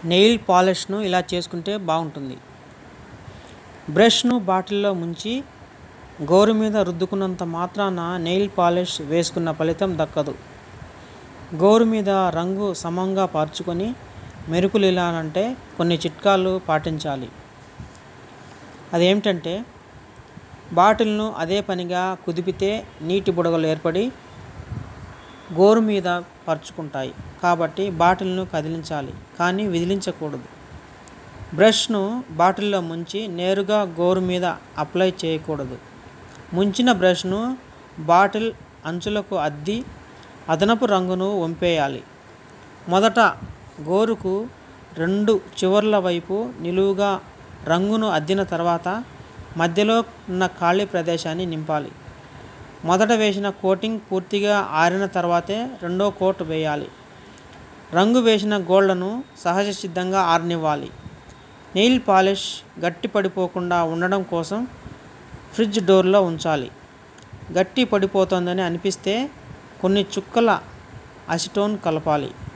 nail పాలిష్ను ఇలా చేసుకుంటే బాగుంటుంది బ్రష్ను బాటిల్లో ముంచి గోరు మీద రుద్దుకున్నంత మాత్రాన నెయిల్ పాలిష్ వేసుకున్న ఫలితం దక్కదు గోరు మీద రంగు సమంగా పరుచుకొని మెరుపులు ఇలానంటే కొన్ని చిట్కాలు పాటించాలి అదేమిటంటే బాటిల్ను అదే పనిగా కుదిపితే నీటి బుడగలు ఏర్పడి గోరు మీద పరుచుకుంటాయి కాబట్టి బాటిల్ను కదిలించాలి కానీ విదిలించకూడదు బ్రష్ను బాటిల్లో ముంచి నేరుగా గోరు మీద అప్లై చేయకూడదు ముంచిన బ్రష్ను బాటిల్ అంచులకు అద్ది అదనపు రంగును వంపేయాలి మొదట గోరుకు రెండు చివర్ల వైపు నిలువుగా రంగును అద్దిన తర్వాత మధ్యలో ఉన్న ఖాళీ ప్రదేశాన్ని నింపాలి మొదట వేసిన కోటింగ్ పూర్తిగా ఆరిన తర్వాతే రెండో కోట్ వేయాలి రంగు వేసిన గోళ్లను సహజ సిద్ధంగా ఆరనివ్వాలి నెయిల్ పాలిష్ గట్టి పడిపోకుండా ఉండడం కోసం ఫ్రిడ్జ్ డోర్లో ఉంచాలి గట్టి పడిపోతుందని అనిపిస్తే కొన్ని చుక్కల అసిటోన్ కలపాలి